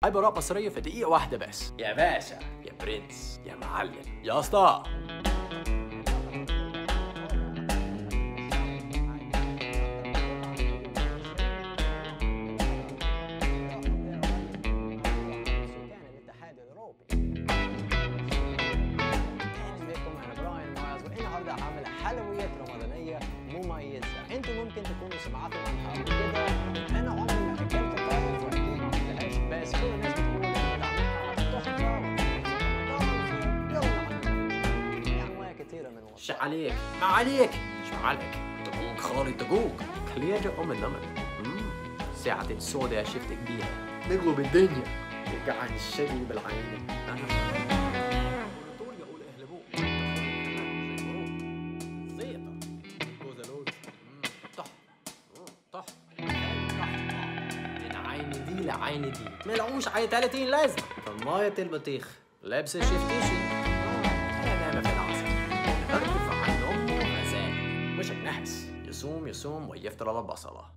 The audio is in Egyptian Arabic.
هاي براءة بصرية في دقيقة واحدة بس يا باشا يا برنس يا معلم يا اسطى سكان الاتحاد الاوروبي اهلا بكم انا براين مايلز والنهارده هعمل حلويات رمضانيه مميزه انتوا ممكن تكونوا سمعتوا عنها قبل كده انا عمري ما اكلت خالص واكيد ما عملتهاش بس كل الناس بتقول ان طعمها تحفه يلا في انواع كثيره من مش الوصفات عليك ما عليك مش عليك دقوق خالي دقوق خليجة أم النمر مم. ساعة سوداء شفتك بيها نقلب الدنيا يقعد الشقي بالعين طول يقول اهلبوه زيطة جوز لوز تحفة تحفة من عين دي لعين دي ملعوش عين 30 لازمة طماية البطيخ لابسة شفتيشي أنا نايمة في العصر أرجف عن أمه غزال مش نحس يصوم يصوم ويفطر على البصلة